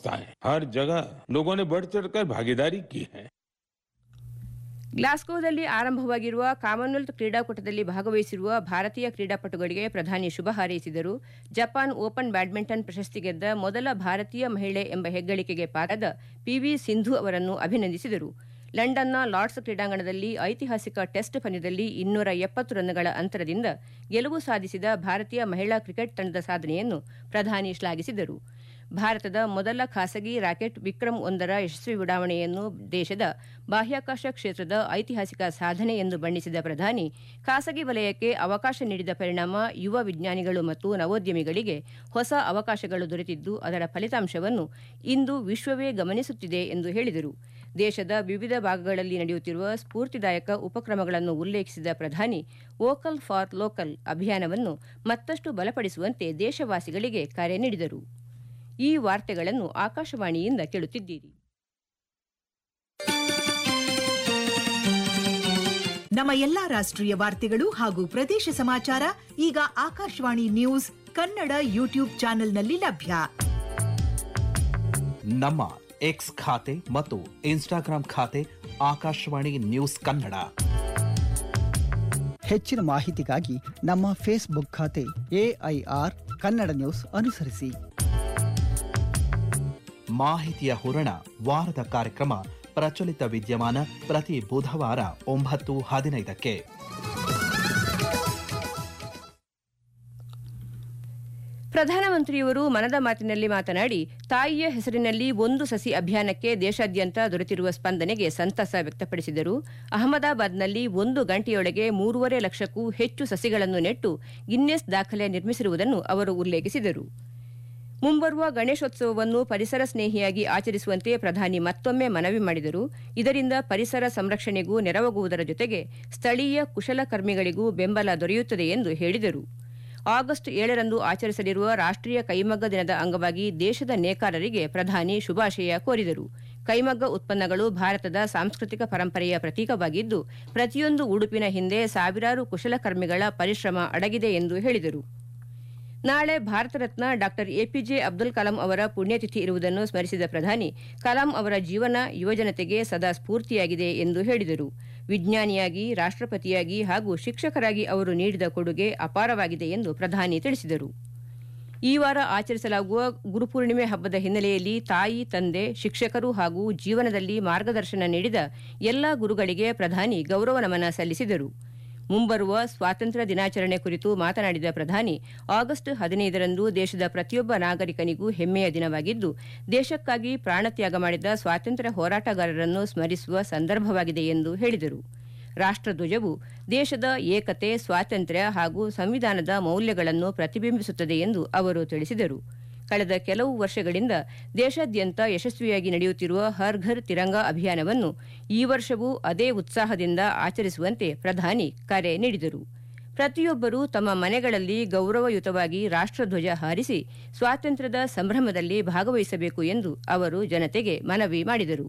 व्यवस्था है हर जगह लोगों ने बढ़ चढ़कर भागीदारी की है ಗ್ಲಾಸ್ಗೋದಲ್ಲಿ ಆರಂಭವಾಗಿರುವ ಕಾಮನ್ವೆಲ್ತ್ ಕ್ರೀಡಾಕೂಟದಲ್ಲಿ ಭಾಗವಹಿಸಿರುವ ಭಾರತೀಯ ಕ್ರೀಡಾಪಟುಗಳಿಗೆ ಪ್ರಧಾನಿ ಶುಭ ಹಾರೈಸಿದರು ಜಪಾನ್ ಓಪನ್ ಬ್ಯಾಡ್ಮಿಂಟನ್ ಪ್ರಶಸ್ತಿ ಗೆದ್ದ ಮೊದಲ ಭಾರತೀಯ ಮಹಿಳೆ ಎಂಬ ಹೆಗ್ಗಳಿಕೆಗೆ ಪಾತ್ರದ ಪಿವಿ ಸಿಂಧು ಅವರನ್ನು ಅಭಿನಂದಿಸಿದರು ಲಂಡನ್ನ ಲಾರ್ಡ್ಸ್ ಕ್ರೀಡಾಂಗಣದಲ್ಲಿ ಐತಿಹಾಸಿಕ ಟೆಸ್ಟ್ ಪಂದ್ಯದಲ್ಲಿ ಇನ್ನೂರ ಎಪ್ಪತ್ತು ರನ್ಗಳ ಅಂತರದಿಂದ ಗೆಲುವು ಸಾಧಿಸಿದ ಭಾರತೀಯ ಮಹಿಳಾ ಕ್ರಿಕೆಟ್ ತಂಡದ ಸಾಧನೆಯನ್ನು ಪ್ರಧಾನಿ ಶ್ಲಾಘಿಸಿದರು ಭಾರತದ ಮೊದಲ ಖಾಸಗಿ ರಾಕೆಟ್ ವಿಕ್ರಮ್ ಒಂದರ ಯಶಸ್ವಿ ಉಡಾವಣೆಯನ್ನು ದೇಶದ ಬಾಹ್ಯಾಕಾಶ ಕ್ಷೇತ್ರದ ಐತಿಹಾಸಿಕ ಸಾಧನೆ ಎಂದು ಬಣ್ಣಿಸಿದ ಪ್ರಧಾನಿ ಖಾಸಗಿ ವಲಯಕ್ಕೆ ಅವಕಾಶ ನೀಡಿದ ಪರಿಣಾಮ ಯುವ ವಿಜ್ಞಾನಿಗಳು ಮತ್ತು ನವೋದ್ಯಮಿಗಳಿಗೆ ಹೊಸ ಅವಕಾಶಗಳು ದೊರೆತಿದ್ದು ಅದರ ಫಲಿತಾಂಶವನ್ನು ಇಂದು ವಿಶ್ವವೇ ಗಮನಿಸುತ್ತಿದೆ ಎಂದು ಹೇಳಿದರು ದೇಶದ ವಿವಿಧ ಭಾಗಗಳಲ್ಲಿ ನಡೆಯುತ್ತಿರುವ ಸ್ಫೂರ್ತಿದಾಯಕ ಉಪಕ್ರಮಗಳನ್ನು ಉಲ್ಲೇಖಿಸಿದ ಪ್ರಧಾನಿ ವೋಕಲ್ ಫಾರ್ ಲೋಕಲ್ ಅಭಿಯಾನವನ್ನು ಮತ್ತಷ್ಟು ಬಲಪಡಿಸುವಂತೆ ದೇಶವಾಸಿಗಳಿಗೆ ಕರೆ ನೀಡಿದರು ಈ ವಾರ್ತೆಗಳನ್ನು ಆಕಾಶವಾಣಿಯಿಂದ ಕೇಳುತ್ತಿದ್ದೀರಿ ನಮ್ಮ ಎಲ್ಲಾ ರಾಷ್ಟ್ರೀಯ ವಾರ್ತೆಗಳು ಹಾಗೂ ಪ್ರದೇಶ ಸಮಾಚಾರ ಈಗ ಆಕಾಶವಾಣಿ ನ್ಯೂಸ್ ಕನ್ನಡ ಯೂಟ್ಯೂಬ್ ಚಾನೆಲ್ನಲ್ಲಿ ಲಭ್ಯ ನಮ್ಮ ಎಕ್ಸ್ ಖಾತೆ ಮತ್ತು ಇನ್ಸ್ಟಾಗ್ರಾಂ ಖಾತೆ ಆಕಾಶವಾಣಿ ನ್ಯೂಸ್ ಕನ್ನಡ ಹೆಚ್ಚಿನ ಮಾಹಿತಿಗಾಗಿ ನಮ್ಮ ಫೇಸ್ಬುಕ್ ಖಾತೆ ಎಐಆರ್ ಕನ್ನಡ ನ್ಯೂಸ್ ಅನುಸರಿಸಿ ಮಾಹಿತಿಯ ಹೂರಣ ವಾರದ ಕಾರ್ಯಕ್ರಮ ಪ್ರಚಲಿತ ವಿದ್ಯಮಾನ ಪ್ರತಿ ಬುಧವಾರ ಒಂಬತ್ತು ಹದಿನೈದಕ್ಕೆ ಪ್ರಧಾನಮಂತ್ರಿಯವರು ಮನದ ಮಾತಿನಲ್ಲಿ ಮಾತನಾಡಿ ತಾಯಿಯ ಹೆಸರಿನಲ್ಲಿ ಒಂದು ಸಸಿ ಅಭಿಯಾನಕ್ಕೆ ದೇಶಾದ್ಯಂತ ದೊರೆತಿರುವ ಸ್ಪಂದನೆಗೆ ಸಂತಸ ವ್ಯಕ್ತಪಡಿಸಿದರು ಅಹಮದಾಬಾದ್ನಲ್ಲಿ ಒಂದು ಗಂಟೆಯೊಳಗೆ ಮೂರುವರೆ ಲಕ್ಷಕ್ಕೂ ಹೆಚ್ಚು ಸಸಿಗಳನ್ನು ನೆಟ್ಟು ಗಿನ್ನೆಸ್ ದಾಖಲೆ ನಿರ್ಮಿಸಿರುವುದನ್ನು ಅವರು ಉಲ್ಲೇಖಿಸಿದರು ಮುಂಬರುವ ಗಣೇಶೋತ್ಸವವನ್ನು ಪರಿಸರ ಸ್ನೇಹಿಯಾಗಿ ಆಚರಿಸುವಂತೆ ಪ್ರಧಾನಿ ಮತ್ತೊಮ್ಮೆ ಮನವಿ ಮಾಡಿದರು ಇದರಿಂದ ಪರಿಸರ ಸಂರಕ್ಷಣೆಗೂ ನೆರವಾಗುವುದರ ಜೊತೆಗೆ ಸ್ಥಳೀಯ ಕುಶಲಕರ್ಮಿಗಳಿಗೂ ಬೆಂಬಲ ದೊರೆಯುತ್ತದೆ ಎಂದು ಹೇಳಿದರು ಆಗಸ್ಟ್ ಏಳರಂದು ಆಚರಿಸಲಿರುವ ರಾಷ್ಟೀಯ ಕೈಮಗ್ಗ ದಿನದ ಅಂಗವಾಗಿ ದೇಶದ ನೇಕಾರರಿಗೆ ಪ್ರಧಾನಿ ಶುಭಾಶಯ ಕೋರಿದರು ಕೈಮಗ್ಗ ಉತ್ಪನ್ನಗಳು ಭಾರತದ ಸಾಂಸ್ಕೃತಿಕ ಪರಂಪರೆಯ ಪ್ರತೀಕವಾಗಿದ್ದು ಪ್ರತಿಯೊಂದು ಉಡುಪಿನ ಹಿಂದೆ ಸಾವಿರಾರು ಕುಶಲಕರ್ಮಿಗಳ ಪರಿಶ್ರಮ ಅಡಗಿದೆ ಎಂದು ಹೇಳಿದರು ನಾಳೆ ಭಾರತ ರತ್ನ ಡಾ ಎಪಿಜೆ ಅಬ್ದುಲ್ ಕಲಾಂ ಅವರ ಪುಣ್ಯತಿಥಿ ಇರುವುದನ್ನು ಸ್ಮರಿಸಿದ ಪ್ರಧಾನಿ ಕಲಾಂ ಅವರ ಜೀವನ ಯುವಜನತೆಗೆ ಸದಾ ಸ್ಫೂರ್ತಿಯಾಗಿದೆ ಎಂದು ಹೇಳಿದರು ವಿಜ್ಞಾನಿಯಾಗಿ ರಾಷ್ಟಪತಿಯಾಗಿ ಹಾಗೂ ಶಿಕ್ಷಕರಾಗಿ ಅವರು ನೀಡಿದ ಕೊಡುಗೆ ಅಪಾರವಾಗಿದೆ ಎಂದು ಪ್ರಧಾನಿ ತಿಳಿಸಿದರು ಈ ವಾರ ಆಚರಿಸಲಾಗುವ ಗುರುಪೂರ್ಣಿಮೆ ಹಬ್ಬದ ಹಿನ್ನೆಲೆಯಲ್ಲಿ ತಾಯಿ ತಂದೆ ಶಿಕ್ಷಕರು ಹಾಗೂ ಜೀವನದಲ್ಲಿ ಮಾರ್ಗದರ್ಶನ ನೀಡಿದ ಎಲ್ಲಾ ಗುರುಗಳಿಗೆ ಪ್ರಧಾನಿ ಗೌರವ ನಮನ ಸಲ್ಲಿಸಿದರು ಮುಂಬರುವ ಸ್ವಾತಂತ್ರ್ಯ ದಿನಾಚರಣೆ ಕುರಿತು ಮಾತನಾಡಿದ ಪ್ರಧಾನಿ ಆಗಸ್ಟ್ ಹದಿನೈದರಂದು ದೇಶದ ಪ್ರತಿಯೊಬ್ಬ ನಾಗರಿಕನಿಗೂ ಹೆಮ್ಮೆಯ ದಿನವಾಗಿದ್ದು ದೇಶಕ್ಕಾಗಿ ಪ್ರಾಣತ್ಯಾಗ ಮಾಡಿದ ಸ್ವಾತಂತ್ರ್ಯ ಹೋರಾಟಗಾರರನ್ನು ಸ್ಮರಿಸುವ ಸಂದರ್ಭವಾಗಿದೆ ಎಂದು ಹೇಳಿದರು ರಾಷ್ಟಧ್ವಜವು ದೇಶದ ಏಕತೆ ಸ್ವಾತಂತ್ರ್ಯ ಹಾಗೂ ಸಂವಿಧಾನದ ಮೌಲ್ಯಗಳನ್ನು ಪ್ರತಿಬಿಂಬಿಸುತ್ತದೆ ಎಂದು ಅವರು ತಿಳಿಸಿದರು ಕಳೆದ ಕೆಲವು ವರ್ಷಗಳಿಂದ ದೇಶಾದ್ಯಂತ ಯಶಸ್ವಿಯಾಗಿ ನಡೆಯುತ್ತಿರುವ ಹರ್ ಘರ್ ತಿರಂಗ ಅಭಿಯಾನವನ್ನು ಈ ವರ್ಷವೂ ಅದೇ ಉತ್ಸಾಹದಿಂದ ಆಚರಿಸುವಂತೆ ಪ್ರಧಾನಿ ಕರೆ ನೀಡಿದರು ಪ್ರತಿಯೊಬ್ಬರೂ ತಮ್ಮ ಮನೆಗಳಲ್ಲಿ ಗೌರವಯುತವಾಗಿ ರಾಷ್ಟಧ್ವಜ ಹಾರಿಸಿ ಸ್ವಾತಂತ್ರ್ಯದ ಸಂಭ್ರಮದಲ್ಲಿ ಭಾಗವಹಿಸಬೇಕು ಎಂದು ಅವರು ಜನತೆಗೆ ಮನವಿ ಮಾಡಿದರು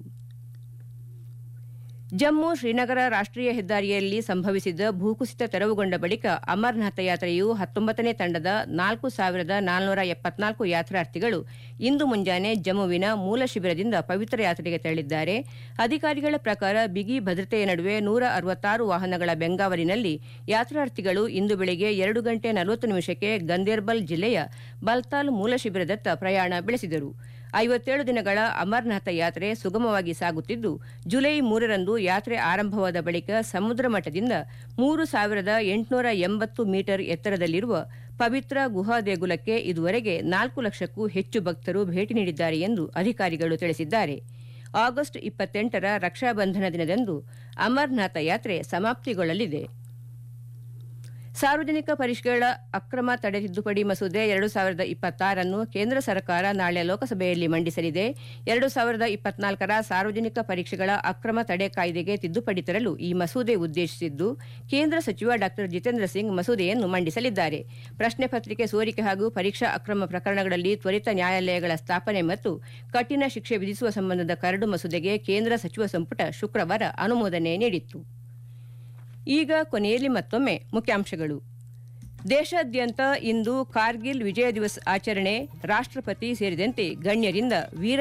ಜಮ್ಮು ಶ್ರೀನಗರ ರಾಷ್ಟೀಯ ಹೆದ್ದಾರಿಯಲ್ಲಿ ಸಂಭವಿಸಿದ ಭೂಕುಸಿತ ತೆರವುಗೊಂಡ ಬಳಿಕ ಅಮರನಾಥ ಯಾತ್ರೆಯು ಹತ್ತೊಂಬತ್ತನೇ ತಂಡದ ನಾಲ್ಕು ಸಾವಿರದ ನಾಲ್ನೂರ ಎಪ್ಪತ್ನಾಲ್ಕು ಯಾತ್ರಾರ್ಥಿಗಳು ಇಂದು ಮುಂಜಾನೆ ಜಮ್ಮುವಿನ ಮೂಲ ಶಿಬಿರದಿಂದ ಪವಿತ್ರ ಯಾತ್ರೆಗೆ ತೆರಳಿದ್ದಾರೆ ಅಧಿಕಾರಿಗಳ ಪ್ರಕಾರ ಬಿಗಿ ಭದ್ರತೆಯ ನಡುವೆ ನೂರ ಅರವತ್ತಾರು ವಾಹನಗಳ ಬೆಂಗಾವಲಿನಲ್ಲಿ ಯಾತ್ರಾರ್ಥಿಗಳು ಇಂದು ಬೆಳಗ್ಗೆ ಎರಡು ಗಂಟೆ ನಲವತ್ತು ನಿಮಿಷಕ್ಕೆ ಗಂದೇರ್ಬಲ್ ಜಿಲ್ಲೆಯ ಬಲ್ತಾಲ್ ಮೂಲ ಶಿಬಿರದತ್ತ ಪ್ರಯಾಣ ಬೆಳೆಸಿದರು ಐವತ್ತೇಳು ದಿನಗಳ ಅಮರನಾಥ ಯಾತ್ರೆ ಸುಗಮವಾಗಿ ಸಾಗುತ್ತಿದ್ದು ಜುಲೈ ಮೂರರಂದು ಯಾತ್ರೆ ಆರಂಭವಾದ ಬಳಿಕ ಸಮುದ್ರ ಮಟ್ಟದಿಂದ ಮೂರು ಸಾವಿರದ ಎಂಟುನೂರ ಎಂಬತ್ತು ಮೀಟರ್ ಎತ್ತರದಲ್ಲಿರುವ ಪವಿತ್ರ ಗುಹಾ ದೇಗುಲಕ್ಕೆ ಇದುವರೆಗೆ ನಾಲ್ಕು ಲಕ್ಷಕ್ಕೂ ಹೆಚ್ಚು ಭಕ್ತರು ಭೇಟಿ ನೀಡಿದ್ದಾರೆ ಎಂದು ಅಧಿಕಾರಿಗಳು ತಿಳಿಸಿದ್ದಾರೆ ಆಗಸ್ಟ್ ಇಪ್ಪತ್ತೆಂಟರ ರಕ್ಷಾಬಂಧನ ದಿನದಂದು ಅಮರನಾಥ ಯಾತ್ರೆ ಸಮಾಪ್ತಿಗೊಳ್ಳಲಿದೆ ಸಾರ್ವಜನಿಕ ಪರಿಷ್ಕರಣ ಅಕ್ರಮ ತಡೆ ತಿದ್ದುಪಡಿ ಮಸೂದೆ ಎರಡು ಸಾವಿರದ ಇಪ್ಪತ್ತಾರನ್ನು ಕೇಂದ್ರ ಸರ್ಕಾರ ನಾಳೆ ಲೋಕಸಭೆಯಲ್ಲಿ ಮಂಡಿಸಲಿದೆ ಎರಡು ಸಾವಿರದ ಇಪ್ಪತ್ನಾಲ್ಕರ ಸಾರ್ವಜನಿಕ ಪರೀಕ್ಷೆಗಳ ಅಕ್ರಮ ತಡೆ ಕಾಯ್ದೆಗೆ ತಿದ್ದುಪಡಿ ತರಲು ಈ ಮಸೂದೆ ಉದ್ದೇಶಿಸಿದ್ದು ಕೇಂದ್ರ ಸಚಿವ ಡಾ ಜಿತೇಂದ್ರ ಸಿಂಗ್ ಮಸೂದೆಯನ್ನು ಮಂಡಿಸಲಿದ್ದಾರೆ ಪ್ರಶ್ನೆ ಪತ್ರಿಕೆ ಸೋರಿಕೆ ಹಾಗೂ ಪರೀಕ್ಷಾ ಅಕ್ರಮ ಪ್ರಕರಣಗಳಲ್ಲಿ ತ್ವರಿತ ನ್ಯಾಯಾಲಯಗಳ ಸ್ಥಾಪನೆ ಮತ್ತು ಕಠಿಣ ಶಿಕ್ಷೆ ವಿಧಿಸುವ ಸಂಬಂಧದ ಕರಡು ಮಸೂದೆಗೆ ಕೇಂದ್ರ ಸಚಿವ ಸಂಪುಟ ಶುಕ್ರವಾರ ಅನುಮೋದನೆ ನೀಡಿತ್ತು ಈಗ ಕೊನೆಯಲ್ಲಿ ಮತ್ತೊಮ್ಮೆ ಮುಖ್ಯಾಂಶಗಳು ದೇಶಾದ್ಯಂತ ಇಂದು ಕಾರ್ಗಿಲ್ ವಿಜಯ ದಿವಸ್ ಆಚರಣೆ ರಾಷ್ಟಪತಿ ಸೇರಿದಂತೆ ಗಣ್ಯರಿಂದ ವೀರ